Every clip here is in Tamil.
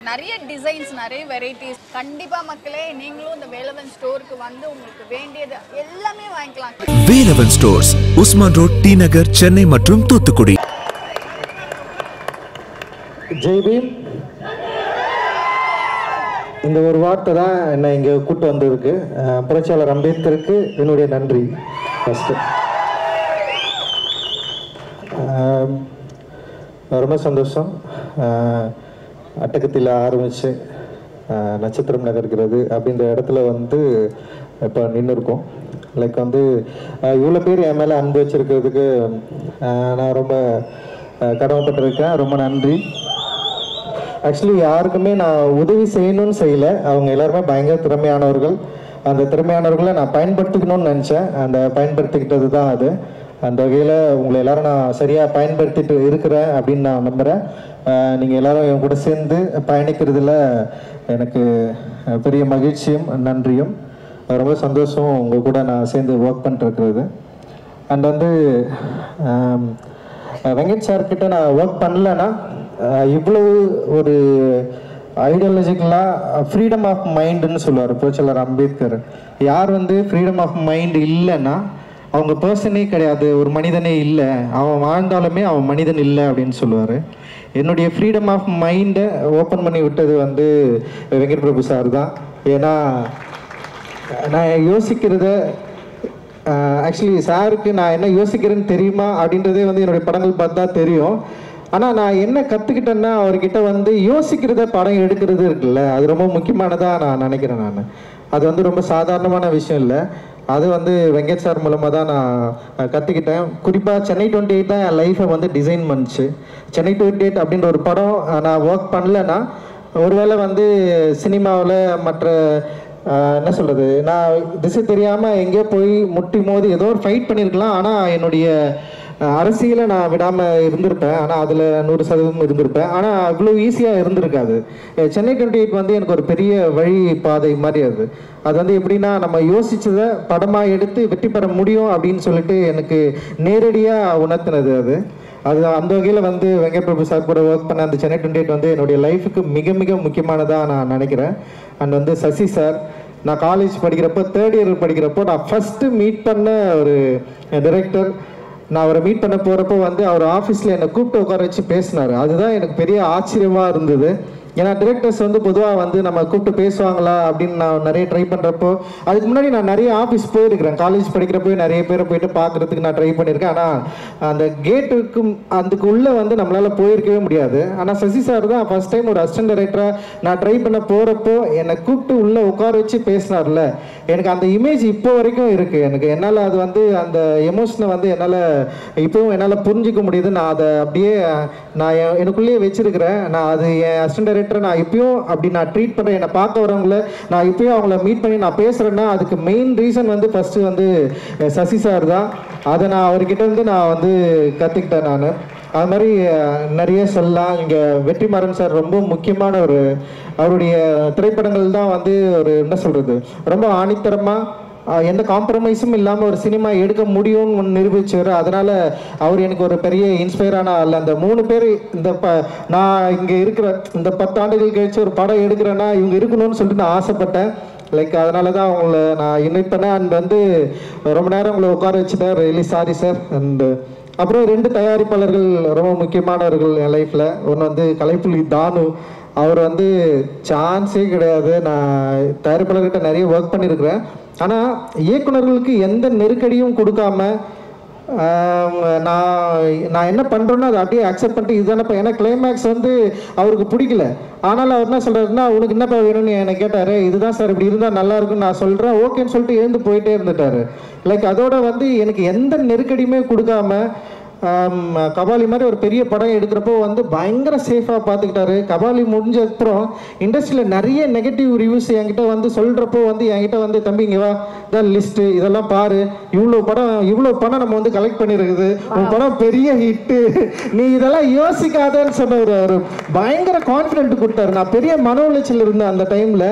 நிறைய டிசைன்ஸ் நிறைய வெரைட்டிஸ் கண்டிப்பா மக்களே நீங்களும் இந்த வேலவன் ஸ்டோருக்கு வந்து உங்களுக்கு வேண்டியது எல்லாமே வாங்கிக்கலாம் Velavan stores Usman road T Nagar Chennai மற்றும் தூத்துக்குடி ஜெய்பீம் இந்த ஒரு வார்த்தை தான் என்னை இங்கே கூட்டு வந்திருக்கு அஹ் புரட்சியாளர் அம்பேத்கருக்கு என்னுடைய நன்றி ஃபஸ்ட்டு ரொம்ப சந்தோஷம் அஹ் அட்டகத்தில் ஆரம்பித்து நட்சத்திரம் நகர்கிறது அப்படின்ற இடத்துல வந்து இப்போ நின்று இருக்கோம் லைக் வந்து அஹ் இவ்வளோ பேர் என் மேலே அன்பு வச்சிருக்கிறதுக்கு அஹ் நான் ரொம்ப அஹ் கடமைப்பட்டிருக்கேன் ரொம்ப நன்றி ஆக்சுவலி யாருக்குமே நான் உதவி செய்யணும்னு செய்யல அவங்க எல்லாருமே பயங்கர திறமையானவர்கள் அந்த திறமையானவர்களை நான் பயன்படுத்திக்கணும்னு நினச்சேன் அந்த பயன்படுத்திக்கிட்டது தான் அது அந்த வகையில் உங்களை எல்லாரும் நான் சரியாக பயன்படுத்திட்டு இருக்கிறேன் அப்படின்னு நான் நம்புகிறேன் நீங்கள் எல்லாரும் என் கூட சேர்ந்து பயணிக்கிறதுல எனக்கு அஹ், பெரிய மகிழ்ச்சியும் நன்றியும் ரொம்ப சந்தோஷம் உங்கள் கூட நான் சேர்ந்து ஒர்க் பண்ணிட்டுருக்கிறது அண்ட் வந்து ஆம், வெங்கட் சார் கிட்ட நான் ஒர்க் பண்ணலன்னா அஹ், இவ்வளவு ஒரு ஐடியாலஜிக்கலாக ஃப்ரீடம் ஆஃப் மைண்டுன்னு சொல்லுவார் புரட்சியாளர் அம்பேத்கர் யார் வந்து ஃப்ரீடம் ஆஃப் மைண்ட் இல்லைன்னா அவங்க பர்சனே கிடையாது ஒரு மனிதனே இல்லை அவன் வாழ்ந்தாலுமே அவன் மனிதன் இல்லை அப்படின்னு சொல்லுவார் என்னுடைய ஃப்ரீடம் ஆஃப் மைண்டை ஓப்பன் பண்ணி விட்டது வந்து வெங்கட் பிரபு சார் தான் ஏன்னா நான் யோசிக்கிறத ஆக்சுவலி சாருக்கு நான் என்ன யோசிக்கிறேன்னு தெரியுமா அப்படின்றதே வந்து என்னுடைய படங்கள் பார்த்தா தெரியும் ஆனால் நான் என்ன கற்றுக்கிட்டேன்னா அவர்கிட்ட வந்து யோசிக்கிறத படம் எடுக்கிறது இருக்குல்ல அது ரொம்ப முக்கியமானதாக நான் நினைக்கிறேன் நான் அது வந்து ரொம்ப சாதாரணமான விஷயம் இல்லை அது வந்து வெங்கட் சார் மூலமாக தான் நான் கற்றுக்கிட்டேன் குறிப்பாக சென்னை டுவெண்ட்டி எயிட் தான் என் லைஃப்பை வந்து டிசைன் பண்ணுச்சு சென்னை டுவெண்ட்டி எயிட் அப்படின்ற ஒரு படம் நான் ஒர்க் பண்ணலன்னா ஒருவேளை வந்து சினிமாவில் மற்ற ஆஹ் என்ன சொல்கிறது நான் திசை தெரியாமல் எங்கேயோ போய் முட்டி மோதி ஏதோ ஒரு ஃபைட் பண்ணியிருக்கலாம் ஆனால் என்னுடைய ஆஹ் அரசியலை நான் விடாமல் இருந்திருப்பேன் ஆனால் அதில் நூறு சதவீதம் இருந்திருப்பேன் ஆனால் அவ்வளோ ஈஸியாக இருந்திருக்காது அஹ் சென்னை டுவெண்ட்டி எயிட் வந்து எனக்கு ஒரு பெரிய வழி பாதை மாதிரி அது அது வந்து எப்படின்னா நம்ம யோசிச்சதை படமாக எடுத்து வெற்றி பெற முடியும் அப்படின்னு சொல்லிட்டு எனக்கு நேரடியாக உணர்த்தினது அது அது அந்த வகையில் வந்து வெங்கட் பிரபு சார் கூட ஒர்க் பண்ண அந்த சென்னை டுவெண்ட்டி எயிட் வந்து என்னுடைய லைஃபுக்கு மிக மிக முக்கியமானதாக நான் நினைக்கிறேன் அண்ட் வந்து சசி சார் நான் காலேஜ் படிக்கிறப்போ தேர்ட் இயர் படிக்கிறப்போ நான் ஃபஸ்ட்டு மீட் பண்ண ஒரு டைரக்டர் நான் அவரை மீட் பண்ண போகிறப்போ வந்து அவர் ஆஃபீஸில் என்னை கூப்பிட்டு உட்கார வச்சு பேசினார் அதுதான் எனக்கு பெரிய ஆச்சரியமாக இருந்தது ஏன்னா டிரெக்டர்ஸ் வந்து பொதுவாக வந்து நம்ம கூப்பிட்டு பேசுவாங்களா அப்படின்னு நான் நிறைய ட்ரை பண்ணுறப்போ அதுக்கு முன்னாடி நான் நிறைய ஆஃபீஸ் போயிருக்கிறேன் காலேஜ் படிக்கிறப்போ நிறைய பேரை போயிட்டு பார்க்குறதுக்கு நான் ட்ரை பண்ணியிருக்கேன் ஆனால் அந்த கேட்டுக்கு அதுக்கு உள்ளே வந்து நம்மளால் போயிருக்கவே முடியாது ஆனால் சசி சார் தான் ஃபஸ்ட் டைம் ஒரு அசிஸ்டன்ட் டைரக்டராக நான் ட்ரை பண்ண போகிறப்போ என்னை கூப்பிட்டு உள்ளே உட்கார வச்சு பேசினார்ல எனக்கு அந்த இமேஜ் இப்போ வரைக்கும் இருக்குது எனக்கு என்னால் அது வந்து அந்த எமோஷனை வந்து என்னால் இப்போவும் என்னால் புரிஞ்சிக்க முடியுது நான் அதை அப்படியே நான் என் எனக்குள்ளேயே வச்சிருக்கிறேன் நான் அது என் அசிஸ்டன்ட் டைரக்டரை நான் இப்பயும் அப்படி நான் ட்ரீட் பண்ணுறேன் என்னை பார்க்க வரவங்கள நான் இப்பயும் அவங்கள மீட் பண்ணி நான் பேசுகிறேன்னா அதுக்கு மெயின் ரீசன் வந்து ஃபஸ்ட்டு வந்து அஹ், சசி சார் தான் அதை நான் அவர்கிட்ட இருந்து நான் வந்து கற்றுக்கிட்டேன் நான் அது மாதிரி அஹ், நிறைய சொல்லலாம் இங்கே வெற்றிமாறன் சார் ரொம்ப முக்கியமான ஒரு அவருடைய திரைப்படங்கள் தான் வந்து ஒரு என்ன சொல்கிறது ரொம்ப ஆணித்தரமாக ஆஹ் எந்த காம்ப்ரமைஸும் இல்லாமல் ஒரு சினிமா எடுக்க முடியும்னு ஒன்று நிரூபிச்சார் அதனால் அவர் எனக்கு ஒரு பெரிய இன்ஸ்பயரான ஆள் அந்த மூணு பேர் இந்த ப நான் இங்கே இருக்கிற இந்த பத்து ஆண்டுகள் கழிச்சு ஒரு படம் எடுக்கிறேன்னா இவங்க இருக்கணும்னு சொல்லிட்டு நான் ஆசைப்பட்டேன் லைக் அதனால தான் அவங்கள நான் இன்வைட் பண்ணேன் அண்ட் வந்து ரொம்ப நேரம் உங்களை உட்கார வச்சுட்டேன் ரியலி சாரி சார் அண்டு அப்புறம் ரெண்டு தயாரிப்பாளர்கள் ரொம்ப முக்கியமானவர்கள் என் லைஃப்பில் ஒன்று வந்து கலைப்புலி தானு அவர் வந்து சான்ஸே கிடையாது நான் தயாரிப்பாளர்கிட்ட நிறைய ஒர்க் பண்ணியிருக்கிறேன் ஆனால் இயக்குனர்களுக்கு எந்த நெருக்கடியும் கொடுக்காம ஆம், நான் நான் என்ன பண்ணுறேன்னோ அதை அப்படியே அக்செப்ட் பண்ணிட்டு இதுதானப்பா ஏன்னா கிளைமேக்ஸ் வந்து அவருக்கு பிடிக்கல ஆனாலும் அவர் என்ன சொல்கிறாருன்னா உனக்கு என்னப்பா வேணும்னு என்னை கேட்டார் இதுதான் சார் இப்படி இருந்தால் நல்லா இருக்கும்னு நான் சொல்கிறேன் ஓகேன்னு சொல்லிட்டு எழுந்து போயிட்டே இருந்துட்டாரு லைக் அதோட வந்து எனக்கு எந்த நெருக்கடியுமே கொடுக்காம ஆம், கபாலி மாதிரி ஒரு பெரிய படம் எடுக்கிறப்போ வந்து பயங்கர சேஃபாக பார்த்துக்கிட்டாரு கபாலி முடிஞ்ச அப்புறம் இண்டஸ்ட்ரியில் நிறைய நெகட்டிவ் ரிவ்யூஸ் என்கிட்ட வந்து சொல்கிறப்போ வந்து என்கிட்ட வந்து தம்பி இங்கே வா இதான் லிஸ்ட்டு இதெல்லாம் பாரு இவ்வளோ படம் இவ்வளோ படம் நம்ம வந்து கலெக்ட் பண்ணியிருக்குது உன் படம் பெரிய ஹிட்டு நீ இதெல்லாம் யோசிக்காதன்னு சொன்ன ஒரு ஒரு பயங்கர கான்ஃபிடென்ட் கொடுத்தாரு நான் பெரிய மன உளைச்சல் இருந்தேன் அந்த டைமில்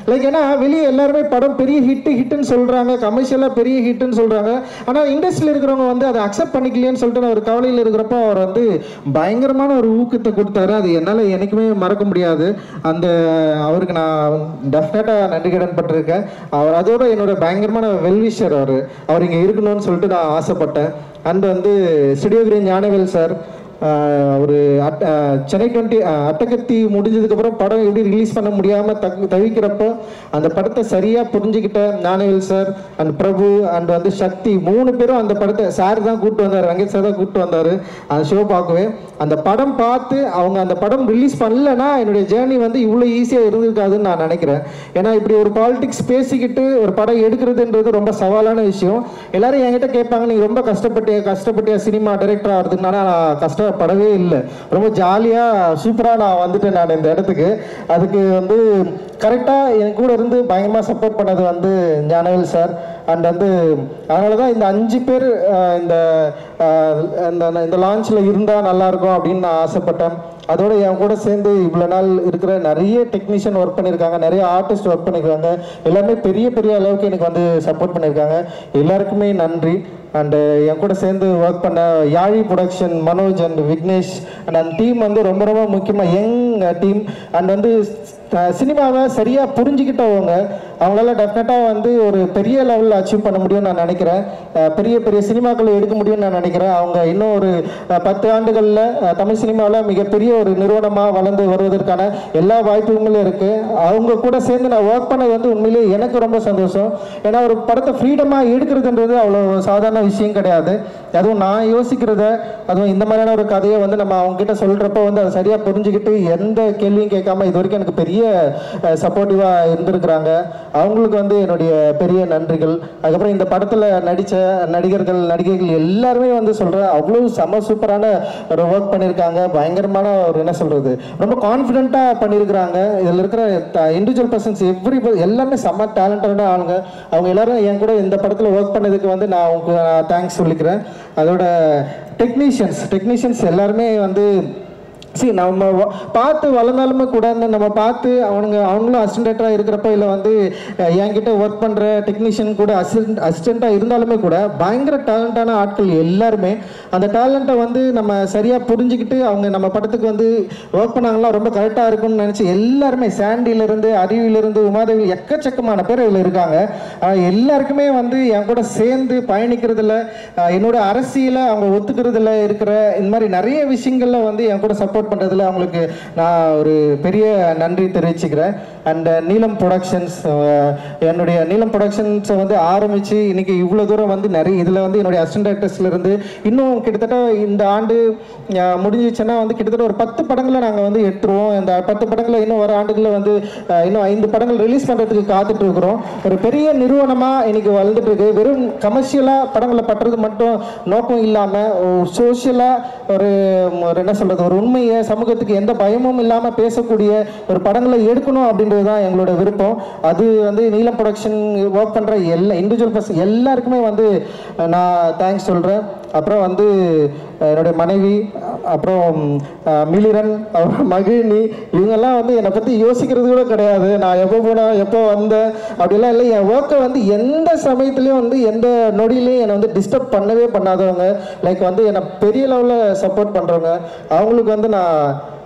லைக் ஏன்னா வெளியே எல்லாருமே படம் பெரிய ஹிட் ஹிட்னு சொல்கிறாங்க கமர்ஷியலாக பெரிய ஹிட்னு சொல்கிறாங்க ஆனால் இண்டஸ்ட்ரியில் இருக்கிறவங்க வந்து அதை அக்செப்ட் பண்ணிக்கலையேன்னு சொல்லிட்டு நான் ஒரு கவலையில் இருக்கிறப்போ அவர் வந்து பயங்கரமான ஒரு ஊக்கத்தை கொடுத்தாரு அது என்னால் என்றைக்குமே மறக்க முடியாது அந்த அவருக்கு நான் டெஃபினட்டாக நன்றி கடன் பட்டிருக்கேன் அவர் அதோட என்னோட பயங்கரமான வெல்விஷர் அவர் அவர் இங்கே இருக்கணும்னு சொல்லிட்டு நான் ஆசைப்பட்டேன் அண்ட் வந்து studio green Gnanavel sir ah ஒரு at ah Chennai twenty Attakathi முடிஞ்சதுக்கப்புறம் படம் எப்படி ரிலீஸ் பண்ண முடியாமல் தக் தவிக்கிறப்போ அந்த படத்தை சரியாக புரிஞ்சுக்கிட்ட Gnanavel sir and Prabhu and வந்து சக்தி மூணு பேரும் அந்த படத்தை சார் தான் கூப்பிட்டு வந்தார் வெங்கட் சார் தான் கூப்பிட்டு வந்தார் அந்த ஷோ பார்க்கவே அந்த படம் பார்த்து அவங்க அந்த படம் ரிலீஸ் பண்ணலன்னா என்னுடைய ஜேர்னி வந்து இவ்வளோ ஈஸியாக இருந்திருக்காதுன்னு நான் நினைக்கிறேன் ஏன்னா இப்படி ஒரு பாலிடிக்ஸ் பேசிக்கிட்டு ஒரு படம் எடுக்கிறதுன்றது ரொம்ப சவாலான விஷயம் எல்லாரும் என்கிட்ட கேட்பாங்க நீ ரொம்ப கஷ்டப்பட்டியா கஷ்டப்பட்டியா சினிமா டைரக்டர் ஆகிறதுக்கு நான் கஷ்டப்படவே இல்லை ரொம்ப ஜாலியாக சூப்பராக நான் வந்துட்டேன் நான் இந்த இடத்துக்கு அதுக்கு வந்து கரெக்டாக என் கூட இருந்து பயங்கரமாக சப்போர்ட் பண்ணது வந்து ஞானவேல் சார் அண்ட் வந்து அதனால தான் இந்த அஞ்சு பேர் அஹ், இந்த அஹ், இந்த இந்த லான்ச்சில் இருந்தால் நல்லாயிருக்கும் அப்படின்னு நான் ஆசைப்பட்டேன் அதோட என் கூட சேர்ந்து இவ்வளோ நாள் இருக்கிற நிறைய டெக்னீஷியன் ஒர்க் பண்ணியிருக்காங்க நிறைய ஆர்டிஸ்ட் ஒர்க் பண்ணியிருக்காங்க எல்லாமே பெரிய பெரிய அளவுக்கு எனக்கு வந்து சப்போர்ட் பண்ணியிருக்காங்க எல்லாருக்குமே நன்றி அண்டு என் கூட சேர்ந்து ஒர்க் பண்ண Yaazhi production Manoj and Vignesh and அந்த டீம் வந்து ரொம்ப ரொம்ப முக்கியமாக யங் டீம் அண்ட் வந்து அஹ், சினிமாவை சரியாக புரிஞ்சுக்கிட்டவங்க அவங்களால டெஃபினட்டாக வந்து ஒரு பெரிய லெவலில் அச்சீவ் பண்ண முடியும்னு நான் நினைக்கிறேன் அஹ், பெரிய பெரிய சினிமாக்கள் எடுக்க முடியும்னு நான் நினைக்கிறேன் அவங்க இன்னும் ஒரு அஹ், பத்து ஆண்டுகளில் தமிழ் சினிமாவில் மிகப்பெரிய ஒரு நிறுவனமாக வளர்ந்து வருவதற்கான எல்லா வாய்ப்புகளும் இருக்குது அவங்க கூட சேர்ந்து நான் ஒர்க் பண்ணது வந்து உண்மையிலேயே எனக்கு ரொம்ப சந்தோஷம் ஏன்னா ஒரு படத்தை ஃப்ரீடமாக எடுக்கிறதுன்றது அவ்வளோ சாதாரண விஷயம் கிடையாது அதுவும் நான் யோசிக்கிறத அதுவும் இந்த மாதிரியான ஒரு கதையை வந்து நம்ம அவங்க கிட்ட சொல்கிறப்போ வந்து அதை சரியாக புரிஞ்சுக்கிட்டு எந்த கேள்வியும் கேட்காம இது வரைக்கும் எனக்கு பெரிய சப்போர்ட்டிவாக இருந்திருக்கிறாங்க அவங்களுக்கு வந்து என்னுடைய பெரிய நன்றிகள் அதுக்கப்புறம் இந்த படத்தில் நடித்த நடிகர்கள் நடிகைகள் எல்லாருமே வந்து சொல்கிறேன் அவ்வளோ செம சூப்பரான ஒரு ஒர்க் பண்ணியிருக்காங்க பயங்கரமான ஒரு என்ன சொல்கிறது ரொம்ப கான்ஃபிடென்ட்டாக பண்ணியிருக்கிறாங்க இதில் இருக்கிற இண்டிவிஜுவல் பர்சன்ஸ் எவ்ரி எல்லாமே செம்ம டேலண்டடான ஆளுங்க அவங்க எல்லாரும் என் கூட இந்த படத்தில் ஒர்க் பண்ணதுக்கு வந்து நான் அவங்க தேங்க்ஸ் சொல்லிக்கிறேன் அதோட டெக்னீஷியன்ஸ் டெக்னீஷியன்ஸ் எல்லாருமே வந்து சரி நம்ம வ- பார்த்து வளர்ந்தாலுமே கூட இந்த நம்ம பார்த்து அவனுங்க அவங்களும் அசிஸ்டண்ட்டாக இருக்கிறப்ப இல்லை வந்து அஹ், என்கிட்ட ஒர்க் பண்ணுற டெக்னீஷியன் கூட அசிஸ்டன்ட் அசிஸ்டண்ட்டாக இருந்தாலுமே கூட பயங்கர டேலண்டான ஆட்கள் எல்லாருமே அந்த டேலண்ட்டை வந்து நம்ம சரியாக புரிஞ்சுக்கிட்டு அவங்க நம்ம படத்துக்கு வந்து ஒர்க் பண்ணாங்களா ரொம்ப கரெக்டாக இருக்கும்னு நினச்சி எல்லாருமே சாண்டியிலேருந்து அறிவிலிருந்து உமாதேவி எக்கச்சக்கமான பேர் இதில் இருக்காங்க ஆஹ், எல்லாருக்குமே வந்து என் கூட சேர்ந்து பயணிக்கிறதுல ஆஹ், என்னோட அரசியலை அவங்க ஒத்துக்கிறதுல இருக்கிற இந்த மாதிரி நிறைய விஷயங்கள்ல வந்து என் கூட சப்போர்ட் பண்ணுறதுல அவங்களுக்கு நான் ஒரு பெரிய நன்றி தெரிவிச்சுக்கிறேன் அண்ட் நீலம் ப்ரொடக்ஷன்ஸ் என்னுடைய நீலம் ப்ரொடக்ஷன்ஸை வந்து ஆரம்பித்து இன்னைக்கு இவ்வளோ தூரம் வந்து நிறைய இதில் வந்து என்னுடைய அசிஸ்டன்ட் டேரக்டர்ஸ்ல இருந்து இன்னும் கிட்டத்தட்ட இந்த ஆண்டு ஆஹ், முடிஞ்சிச்சுன்னா வந்து கிட்டத்தட்ட ஒரு பத்து படங்களை நாங்கள் வந்து எடுத்துருவோம் இந்த பத்து படங்களை இன்னும் வர ஆண்டுகளில் வந்து ஆஹ், இன்னும் ஐந்து படங்கள் ரிலீஸ் பண்ணுறதுக்கு காத்துட்டு இருக்கிறோம் ஒரு பெரிய நிறுவனமாக இன்னைக்கு வளர்ந்துட்டு இருக்கு வெறும் கமர்ஷியலாக படங்களை பட்டுறது மட்டும் நோக்கம் இல்லாமல் சோஷியலாக ஒரு ஒரு என்ன சொல்கிறது ஒரு உண்மையை சமூகத்துக்கு எந்த பயமும் இல்லாமல் பேசக்கூடிய ஒரு படங்களை எடுக்கணும் அப்படின்றது தான் எங்களோட விருப்பம் அது வந்து நீலம் ப்ரொடக்ஷன் ஒர்க் பண்ணுற எல்லா இண்டிவிஜுவல் பர்சன் எல்லாருக்குமே வந்து அஹ், நான் தேங்க்ஸ் சொல்கிறேன் அப்புறம் வந்து அஹ், என்னுடைய மனைவி அ- அப்புறம் அஹ், மிளிரன் அப்புறம் மகிழினி இவங்கெல்லாம் வந்து என்னை பற்றி யோசிக்கிறது கூட கிடையாது நான் எப்போ போனேன் எப்போ வந்தேன் அப்படிலாம் இல்லை என் ஒர்க்கை வந்து எந்த சமயத்துலேயும் வந்து எந்த நொடியிலையும் என்னை வந்து டிஸ்டர்ப் பண்ணவே பண்ணாதவங்க லைக் வந்து என்னை பெரிய லெவலில் சப்போர்ட் பண்ணுறவங்க அவங்களுக்கு வந்து நான்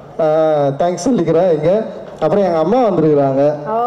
தேங்க்ஸ் சொல்லிக்கிறேன் இங்கே அப்புறம் எங்கள் அம்மா வந்திருக்கிறாங்க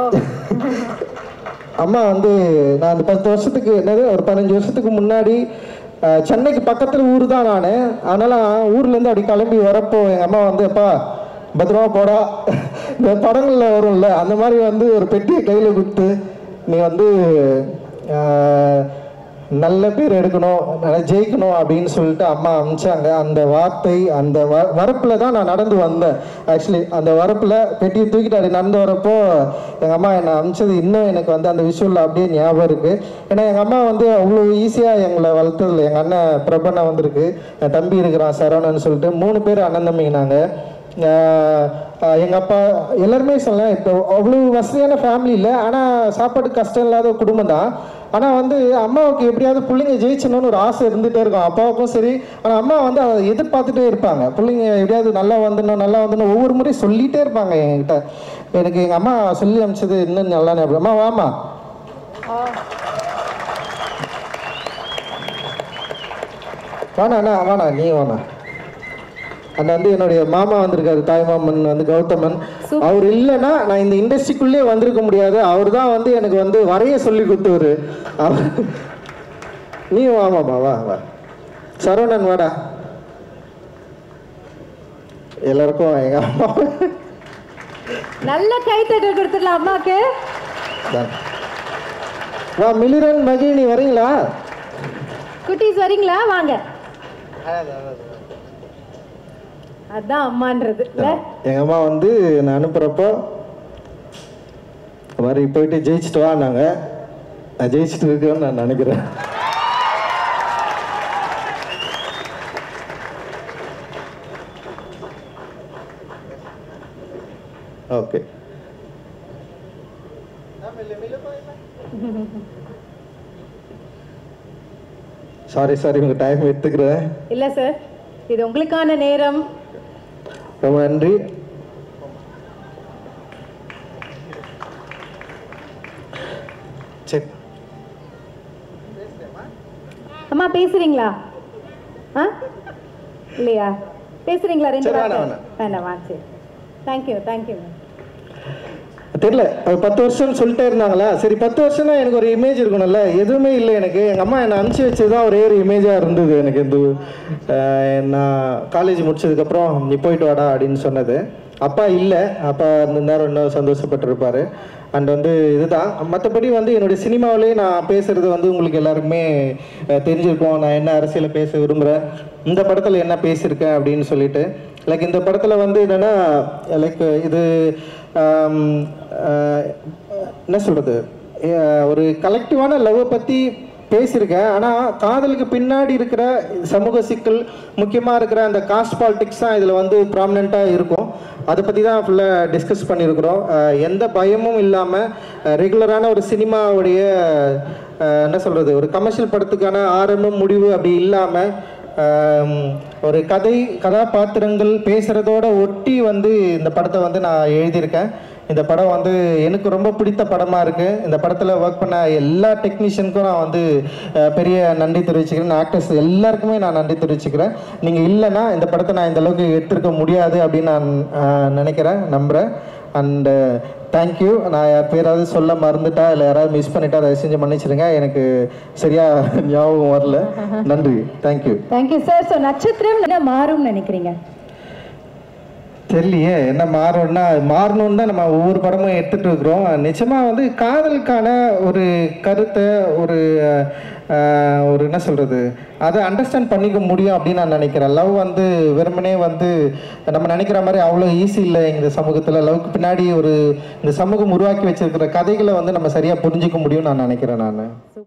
அம்மா வந்து நான் அந்த பத்து வருஷத்துக்கு என்னது ஒரு பதினஞ்சு வருஷத்துக்கு முன்னாடி அஹ், சென்னைக்கு பக்கத்தில் ஊர் தான் நான் அதனால் ஊர்லேருந்து அப்படி கிளம்பி வரப்போ எங்கள் அம்மா வந்து அப்பா பத்திரமா போடா இந்த படங்களில் வரும்ல அந்த மாதிரி வந்து ஒரு பெட்டியை கையில் கொடுத்து நீ வந்து அஹ், நல்ல பேர் எடுக்கணும் நல்லா ஜெயிக்கணும் அப்படின்னு சொல்லிட்டு அம்மா அமிச்சாங்க அந்த வார்த்தை அந்த வ வரப்பில் தான் நான் நடந்து வந்தேன் ஆக்சுவலி அந்த வரப்பில் பெட்டியை தூக்கிட்டு அப்படி நடந்து வரப்போ எங்கள் அம்மா என்னை அமிச்சது இன்னும் எனக்கு வந்து அந்த விஷுவலில் அப்படியே ஞாபகம் இருக்குது ஏன்னா எங்கள் அம்மா வந்து அவ்வளோ ஈஸியாக எங்களை வளர்த்ததில்ல எங்கள் அண்ணன் பிரபண்ணா வந்திருக்கு என் தம்பி இருக்கிறான் சரவணன் சொல்லிட்டு மூணு பேர் அண்ணன் தம்பிங்க நாங்கள் எங்கள் அப்பா எல்லாருமே சொல்லலாம் இப்போ அவ்வளோ வசதியான ஃபேமிலி இல்லை ஆனால் சாப்பாடு கஷ்டம் இல்லாத குடும்பம் தான் ஆனால் வந்து அம்மாவுக்கு எப்படியாவது பிள்ளைங்க ஜெயிச்சணும்னு ஒரு ஆசை இருந்துகிட்டே இருக்கும் அப்பாவுக்கும் சரி ஆனால் அம்மா வந்து அதை எதிர்பார்த்துட்டே இருப்பாங்க பிள்ளைங்க எப்படியாவது நல்லா வந்துடணும் நல்லா வந்துடணும் ஒவ்வொரு முறையும் சொல்லிகிட்டே இருப்பாங்க என்கிட்ட எனக்கு எங்கள் அம்மா சொல்லி அனுப்பிச்சது இன்னும் நல்லா ஞாபகம் அம்மா வாமா வாணா அண்ணா வாணா நீ வாணா அண்ணா வந்து என்னுடைய மாமா வந்திருக்காரு தாய் மாமன் வந்து கௌதமன் அவர் இல்லைன்னா நான் இந்த இண்டஸ்ட்ரிக்குள்ளே வந்திருக்க முடியாது அவர் தான் வந்து எனக்கு வந்து வரைய சொல்லி கொடுத்தவர் அவர் நீ வாமாமா வா வா சரவணன் வாடா எல்லாருக்கும் எங்க அம்மா நல்ல கைத்தட்டல் கொடுத்துடலாம் அம்மாக்கு தான். வா மிலிரன் மகிழினி வரீங்களா குட்டீஸ் வரீங்களா வாங்க அதான் அம்மான்றது இல்ல எங்க அம்மா வந்து நான் அனுப்புறப்போ இந்த மாதிரி போயிட்டு ஜெயிச்சுட்டு வா நாங்க நான் ஜெயிச்சுட்டு இருக்கேன்னு நான் நினைக்கிறேன் ஓகே சாரி சாரி உங்க டைம் எடுத்துக்கிறேன் இல்ல சார் இது உங்களுக்கான நேரம் ரொம்ப நன்றி சரி அம்மா பேசுறீங்களா ஆ இல்லையா பேசுறீங்களா ரெண்டு சரி, வார்த்தை? வேணாம், வேண்டாம் வா சரி தேங்க்யூ தேங்க்யூ தெரியல அது பத்து வருஷம்னு சொல்லிட்டே இருந்தாங்களா சரி பத்து வருஷம்னா எனக்கு ஒரு இமேஜ் இருக்கணும்ல எதுவுமே இல்லை எனக்கு எங்கள் அம்மா என்னை அனுப்பிச்சி வச்சது தான் ஒரே ஒரு இமேஜாக இருந்தது எனக்கு இந்த அஹ், நான் காலேஜ் முடிச்சதுக்கப்புறம் நீ போயிட்டு வாடா அப்படின்னு சொன்னது அப்பா இல்லை அப்பா இந்த நேரம் இன்னும் சந்தோஷப்பட்டிருப்பாரு அண்ட் வந்து இதுதான் மற்றபடி வந்து என்னுடைய சினிமாவிலே நான் பேசுறது வந்து உங்களுக்கு எல்லாருக்குமே அஹ், தெரிஞ்சிருக்கும் நான் என்ன அரசியலை பேச விரும்புகிறேன் இந்த படத்தில் என்ன பேசியிருக்கேன் அப்படின்னு சொல்லிட்டு லைக் இந்த படத்தில் வந்து என்னென்னா லைக் இது ஆம், அஹ், என்ன சொல்கிறது ஒரு கலெக்டிவான லவ்வை பற்றி பேசியிருக்கேன் ஆனால் காதலுக்கு பின்னாடி இருக்கிற சமூக சிக்கல் முக்கியமாக இருக்கிற அந்த காஸ்ட் பாலிடிக்ஸ் தான் இதில் வந்து ப்ராமினெண்ட்டாக இருக்கும் அதை பற்றி தான் ஃபுல்லாக டிஸ்கஸ் பண்ணியிருக்கிறோம் அஹ், எந்த பயமும் இல்லாமல் ரெகுலரான ஒரு சினிமாவுடைய அஹ், என்ன சொல்கிறது ஒரு கமர்ஷியல் படத்துக்கான ஆரம்பம் முடிவு அப்படி இல்லாமல் ஆம், ஒரு கதை கதாபாத்திரங்கள் பேசுகிறதோட ஒட்டி வந்து இந்த படத்தை வந்து நான் எழுதியிருக்கேன் இந்த படம் வந்து எனக்கு ரொம்ப பிடித்த படமாக இருக்குது இந்த படத்தில் ஒர்க் பண்ண எல்லா டெக்னீஷியனுக்கும் நான் வந்து அஹ், பெரிய நன்றி தெரிவிச்சுக்கிறேன் ஆக்டர்ஸ் எல்லாருக்குமே நான் நன்றி தெரிவிச்சுக்கிறேன் நீங்கள் இல்லைன்னா இந்த படத்தை நான் இந்த அளவுக்கு எடுத்திருக்க முடியாது அப்படின்னு நான் அஹ், நினைக்கிறேன் நம்புகிறேன் அண்டு தேங்க்யூ நான் யார் பேராவது சொல்ல மறந்துட்டா இல்லை யாராவது மிஸ் பண்ணிட்டா தயவு செஞ்சு மன்னிச்சிடுங்க எனக்கு சரியா ஞாபகம் வரல நன்றி தேங்க்யூ தேங்க்யூ சார் ஸோ நட்சத்திரம் என்ன மாறும்னு நினைக்கிறீங்க தெரியலையே என்ன மாறணும்னா மாறணும்னு தான் நம்ம ஒவ்வொரு படமும் எடுத்துட்டு இருக்கிறோம் நிச்சயமாக வந்து காதலுக்கான ஒரு கருத்தை ஒரு அஹ், ஒரு என்ன சொல்கிறது அதை அண்டர்ஸ்டாண்ட் பண்ணிக்க முடியும் அப்படின்னு நான் நினைக்கிறேன் லவ் வந்து வெறுமனே வந்து நம்ம நினைக்கிற மாதிரி அவ்வளோ ஈஸி இல்லை இந்த சமூகத்தில் லவ்க்கு பின்னாடி ஒரு இந்த சமூகம் உருவாக்கி வச்சிருக்கிற கதைகளை வந்து நம்ம சரியாக புரிஞ்சிக்க முடியும்னு நான் நினைக்கிறேன் நான்